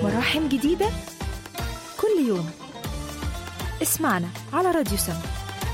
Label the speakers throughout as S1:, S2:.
S1: مراحم جديدة كل يوم اسمعنا على راديو سما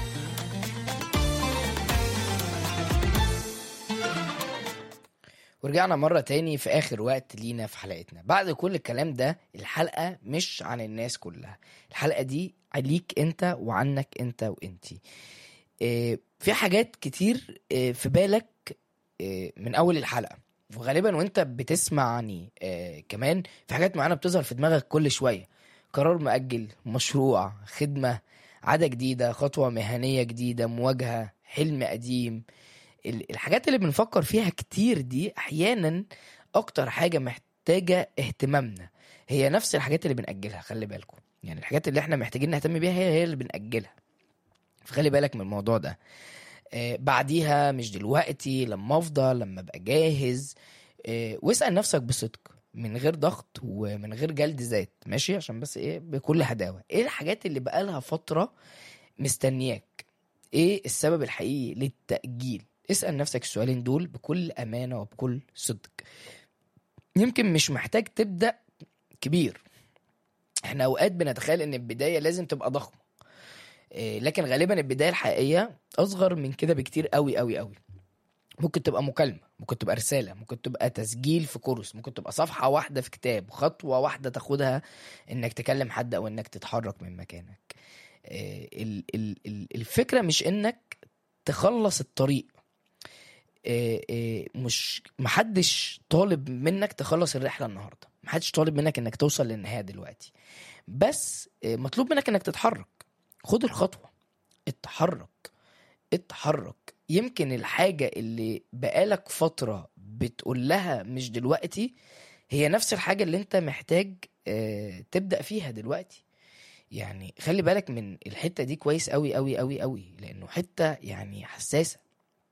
S2: ورجعنا مرة تاني في آخر وقت لينا في حلقتنا بعد كل الكلام ده الحلقة مش عن الناس كلها الحلقة دي عليك انت وعنك انت وانتي اه في حاجات كتير اه في بالك اه من أول الحلقة وغالبا وانت بتسمعني اه كمان في حاجات معينة بتظهر في دماغك كل شوية قرار مؤجل مشروع خدمة عادة جديدة خطوة مهنية جديدة مواجهة حلم قديم ال- الحاجات اللي بنفكر فيها كتير دي احيانا اكتر حاجه محتاجه اهتمامنا هي نفس الحاجات اللي بنأجلها خلي بالكم يعني الحاجات اللي احنا محتاجين نهتم بيها هي هي اللي بنأجلها فخلي بالك من الموضوع ده آه بعديها مش دلوقتي لما افضى لما ابقى جاهز آه واسأل نفسك بصدق من غير ضغط ومن غير جلد ذات ماشي عشان بس ايه بكل هداوه ايه الحاجات اللي بقالها فتره مستنياك ايه السبب الحقيقي للتأجيل اسأل نفسك السؤالين دول بكل أمانة وبكل صدق يمكن مش محتاج تبدأ كبير احنا اوقات بنتخيل ان البداية لازم تبقى ضخمة إيه، لكن غالبا البداية الحقيقية اصغر من كده بكتير قوي قوي قوي ممكن تبقى مكالمة ممكن تبقى رسالة ممكن تبقى تسجيل في كورس ممكن تبقى صفحة واحدة في كتاب خطوة واحدة تاخدها انك تكلم حد او انك تتحرك من مكانك إيه، ال- ال- ال- الفكرة مش انك تخلص الطريق إيه إيه مش محدش طالب منك تخلص الرحله النهارده محدش طالب منك انك توصل للنهايه دلوقتي بس إيه مطلوب منك انك تتحرك خد الخطوه اتحرك اتحرك يمكن الحاجه اللي بقالك فتره بتقول لها مش دلوقتي هي نفس الحاجه اللي انت محتاج اه تبدا فيها دلوقتي يعني خلي بالك من الحته دي كويس قوي قوي قوي قوي لانه حته يعني حساسه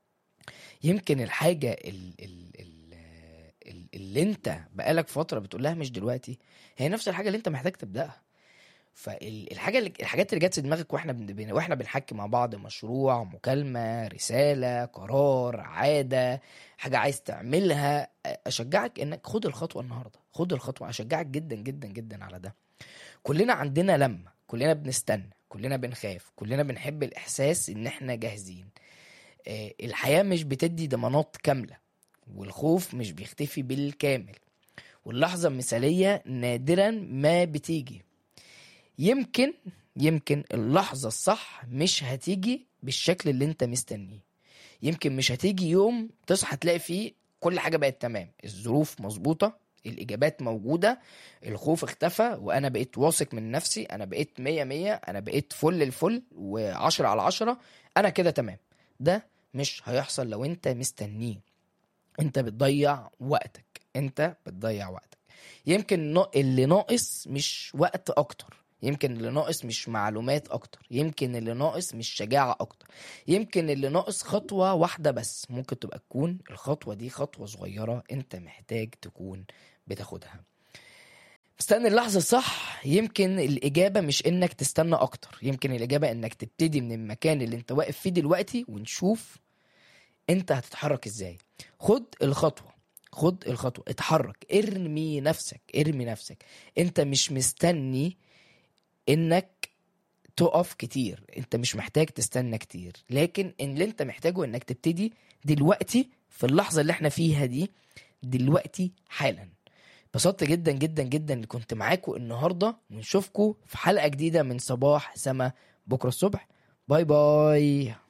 S2: يمكن الحاجة ال ال ال ال اللي انت بقالك فترة بتقول لها مش دلوقتي هي نفس الحاجة اللي انت محتاج تبدأها فالحاجة اللي الحاجات اللي جت في دماغك واحنا بن بن- واحنا بنحكي مع بعض مشروع مكالمة رسالة قرار عادة حاجة عايز تعملها اشجعك انك خد الخطوة النهاردة خد الخطوة اشجعك جدا جدا جدا على ده كلنا عندنا لمة كلنا بنستنى كلنا بنخاف كلنا بنحب الاحساس ان احنا جاهزين آه، الحياة مش بتدي ضمانات كاملة والخوف مش بيختفي بالكامل واللحظة المثالية نادرا ما بتيجي يمكن يمكن اللحظة الصح مش هتيجي بالشكل اللي انت مستنيه يمكن مش هتيجي يوم تصحى تلاقي فيه كل حاجة بقت تمام الظروف مظبوطة الإجابات موجودة الخوف اختفى وأنا بقيت واثق من نفسي أنا بقيت مية مية أنا بقيت فل الفل وعشرة على عشرة أنا كده تمام ده مش هيحصل لو انت مستنيه انت بتضيع وقتك انت بتضيع وقتك يمكن نا- اللي ناقص مش وقت اكتر يمكن اللي ناقص مش معلومات اكتر يمكن اللي ناقص مش شجاعة اكتر يمكن اللي ناقص خطوة واحدة بس ممكن تبقى تكون الخطوة دي خطوة صغيرة انت محتاج تكون بتاخدها استنى اللحظة الصح يمكن الإجابة مش إنك تستنى أكتر يمكن الإجابة إنك تبتدي من المكان اللي أنت واقف فيه دلوقتي ونشوف أنت هتتحرك إزاي خد الخطوة خد الخطوة اتحرك ارمي نفسك ارمي نفسك أنت مش مستني إنك تقف كتير انت مش محتاج تستنى كتير لكن ان اللي انت محتاجه انك تبتدي دلوقتي في اللحظة اللي احنا فيها دي دلوقتي حالا انبسطت جدا جدا جدا اللي كنت معاكم النهارده ونشوفكم في حلقه جديده من صباح سما بكره الصبح باي باي